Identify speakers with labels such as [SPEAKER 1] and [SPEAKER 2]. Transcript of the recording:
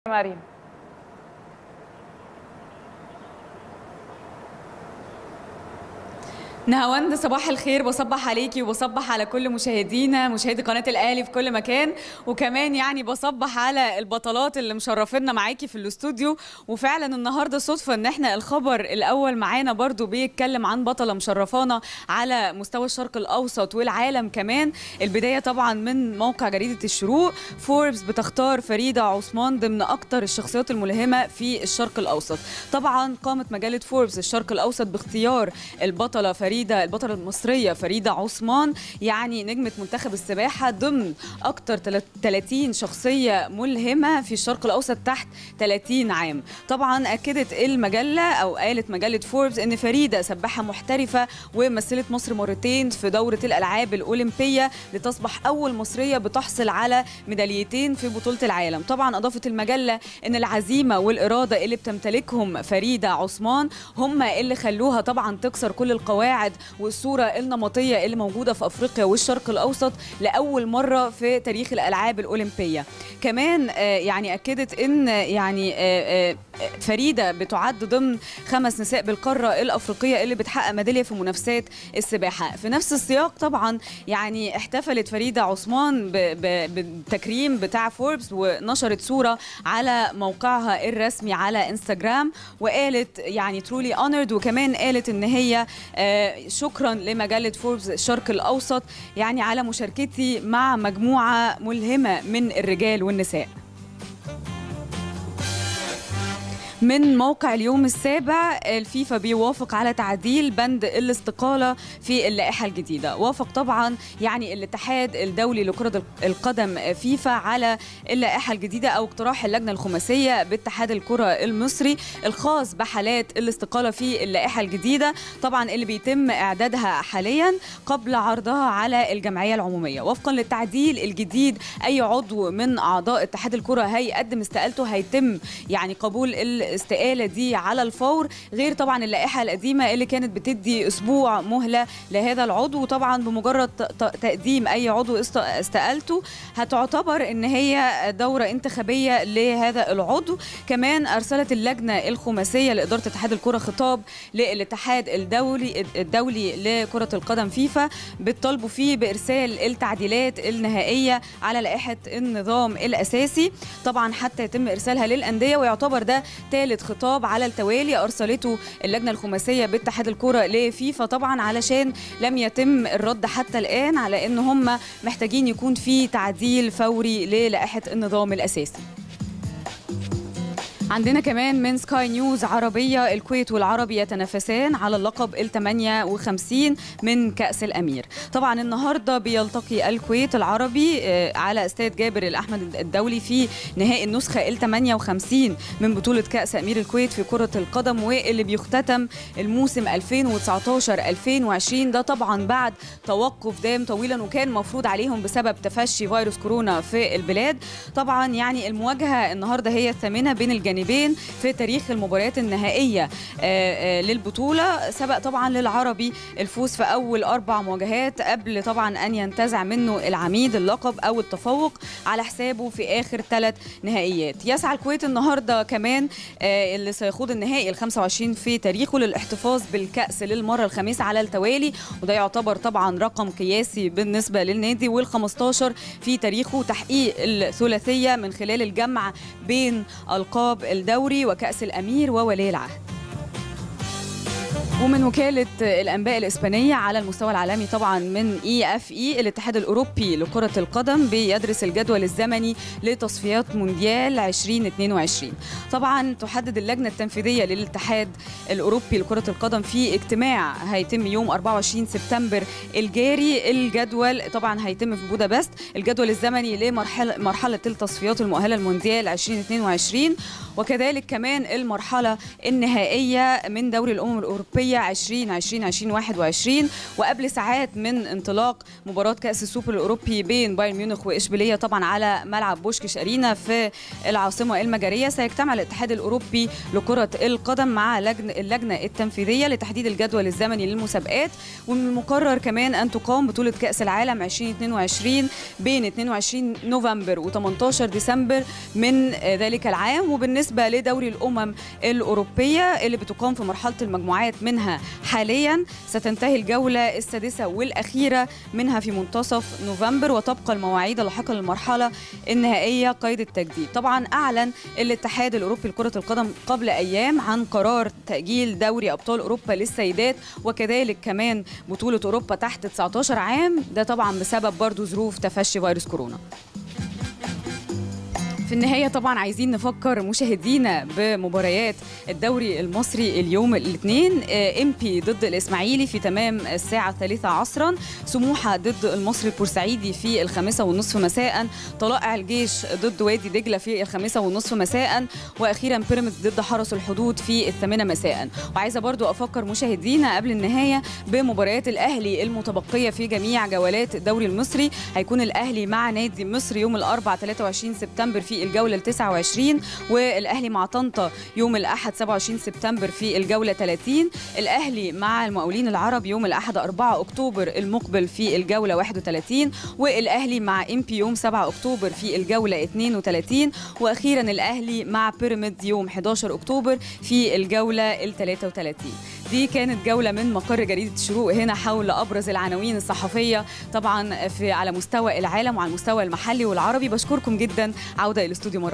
[SPEAKER 1] مريم
[SPEAKER 2] نهاوند صباح الخير بصبح عليكي وبصبح على كل مشاهدينا مشاهدي قناه الاهلي في كل مكان وكمان يعني بصبح على البطلات اللي مشرفينا معاكي في الاستوديو وفعلا النهارده صدفه ان احنا الخبر الاول معانا برضو بيتكلم عن بطله مشرفانا على مستوى الشرق الاوسط والعالم كمان البدايه طبعا من موقع جريده الشروق فوربس بتختار فريده عثمان ضمن اكتر الشخصيات الملهمه في الشرق الاوسط طبعا قامت مجله فوربس الشرق الاوسط باختيار البطله فريده البطله المصريه فريده عثمان يعني نجمه منتخب السباحه ضمن اكتر 30 شخصيه ملهمه في الشرق الاوسط تحت 30 عام طبعا اكدت المجله او قالت مجله فوربس ان فريده سباحه محترفه ومثلت مصر مرتين في دوره الالعاب الاولمبيه لتصبح اول مصريه بتحصل على ميداليتين في بطوله العالم طبعا اضافت المجله ان العزيمه والاراده اللي بتمتلكهم فريده عثمان هم اللي خلوها طبعا تكسر كل القواعد والصوره النمطيه اللي موجوده في افريقيا والشرق الاوسط لاول مره في تاريخ الالعاب الاولمبيه كمان آه، يعني اكدت ان يعني آه، آه، فريده بتعد ضمن خمس نساء بالقاره الافريقيه اللي بتحقق ميداليه في منافسات السباحه في نفس السياق طبعا يعني احتفلت فريده عثمان ب- ب- بالتكريم بتاع فوربس ونشرت صوره على موقعها الرسمي على انستغرام وقالت يعني ترولي اونرد وكمان قالت ان هي آه، شكرا لمجله فوربس الشرق الاوسط يعني على مشاركتي مع مجموعه ملهمه من الرجال والنساء من موقع اليوم السابع الفيفا بيوافق على تعديل بند الاستقالة في اللائحة الجديدة وافق طبعا يعني الاتحاد الدولي لكرة القدم فيفا على اللائحة الجديدة أو اقتراح اللجنة الخماسية باتحاد الكرة المصري الخاص بحالات الاستقالة في اللائحة الجديدة طبعا اللي بيتم إعدادها حاليا قبل عرضها على الجمعية العمومية وفقا للتعديل الجديد أي عضو من أعضاء اتحاد الكرة هيقدم استقالته هيتم يعني قبول الاستقالة دي على الفور غير طبعا اللائحة القديمة اللي كانت بتدي أسبوع مهلة لهذا العضو وطبعا بمجرد ت- ت- تقديم أي عضو است- استقالته هتعتبر إن هي دورة انتخابية لهذا العضو كمان أرسلت اللجنة الخماسية لإدارة اتحاد الكرة خطاب للاتحاد الدولي الدولي لكرة القدم فيفا بتطالبوا فيه بإرسال التعديلات النهائية على لائحة النظام الأساسي طبعا حتى يتم إرسالها للأندية ويعتبر ده ثالث خطاب على التوالي أرسلته اللجنة الخماسية باتحاد الكرة لفيفا طبعا علشان لم يتم الرد حتى الآن على إن هم محتاجين يكون في تعديل فوري للائحة النظام الأساسي عندنا كمان من سكاي نيوز عربية الكويت والعربي يتنافسان على اللقب ال 58 من كأس الأمير طبعا النهاردة بيلتقي الكويت العربي آه، على استاد جابر الأحمد الدولي في نهائي النسخة ال 58 من بطولة كأس أمير الكويت في كرة القدم واللي بيختتم الموسم 2019-2020 ده طبعا بعد توقف دام طويلا وكان مفروض عليهم بسبب تفشي فيروس كورونا في البلاد طبعا يعني المواجهة النهاردة هي الثامنة بين الجانبين في تاريخ المباريات النهائية آه، آه، للبطولة سبق طبعا للعربي الفوز في أول أربع مواجهات قبل طبعا أن ينتزع منه العميد اللقب أو التفوق على حسابه في آخر ثلاث نهائيات يسعى الكويت النهاردة كمان آه، اللي سيخوض النهائي ال 25 في تاريخه للاحتفاظ بالكأس للمرة الخامسة على التوالي وده يعتبر طبعا رقم قياسي بالنسبة للنادي وال 15 في تاريخه تحقيق الثلاثية من خلال الجمع بين ألقاب الدوري وكأس الأمير وولي العهد ومن وكالة الأنباء الإسبانية على المستوى العالمي طبعا من اي اف اي الاتحاد الأوروبي لكرة القدم بيدرس الجدول الزمني لتصفيات مونديال 2022 طبعا تحدد اللجنة التنفيذية للاتحاد الأوروبي لكرة القدم في اجتماع هيتم يوم 24 سبتمبر الجاري الجدول طبعا هيتم في بودابست الجدول الزمني لمرحلة مرحلة التصفيات المؤهلة المونديال 2022 وكذلك كمان المرحلة النهائية من دوري الأمم الأوروبية الأوروبية 2020 2021 وقبل ساعات من انطلاق مباراة كأس السوبر الأوروبي بين بايرن ميونخ وإشبيلية طبعا على ملعب بوشكش أرينا في العاصمة المجرية سيجتمع الاتحاد الأوروبي لكرة القدم مع لجن اللجنة التنفيذية لتحديد الجدول الزمني للمسابقات ومن المقرر كمان أن تقام بطولة كأس العالم 2022 بين 22 نوفمبر و18 ديسمبر من ذلك العام وبالنسبة لدوري الأمم الأوروبية اللي بتقام في مرحلة المجموعات منها حاليا ستنتهي الجولة السادسة والأخيرة منها في منتصف نوفمبر وتبقى المواعيد اللاحقة للمرحلة النهائية قيد التجديد طبعا أعلن الاتحاد الأوروبي لكرة القدم قبل أيام عن قرار تأجيل دوري أبطال أوروبا للسيدات وكذلك كمان بطولة أوروبا تحت 19 عام ده طبعا بسبب برضو ظروف تفشي فيروس كورونا في النهايه طبعا عايزين نفكر مشاهدينا بمباريات الدوري المصري اليوم الاثنين ام بي ضد الاسماعيلي في تمام الساعه الثالثه عصرا سموحه ضد المصري البورسعيدي في الخامسه والنصف مساء طلائع الجيش ضد وادي دجله في الخامسه والنصف مساء واخيرا بيراميدز ضد حرس الحدود في الثامنه مساء وعايزه برضو افكر مشاهدينا قبل النهايه بمباريات الاهلي المتبقيه في جميع جولات الدوري المصري هيكون الاهلي مع نادي مصر يوم الاربعاء 23 سبتمبر في الجوله ال 29 والاهلي مع طنطا يوم الاحد 27 سبتمبر في الجوله 30 الاهلي مع المقاولين العرب يوم الاحد 4 اكتوبر المقبل في الجوله 31 والاهلي مع امبي يوم 7 اكتوبر في الجوله 32 واخيرا الاهلي مع بيراميدز يوم 11 اكتوبر في الجوله ال 33 دي كانت جولة من مقر جريدة الشروق هنا حول أبرز العناوين الصحفية طبعا في على مستوى العالم وعلى المستوى المحلي والعربي بشكركم جدا عودة إلى الاستوديو مرة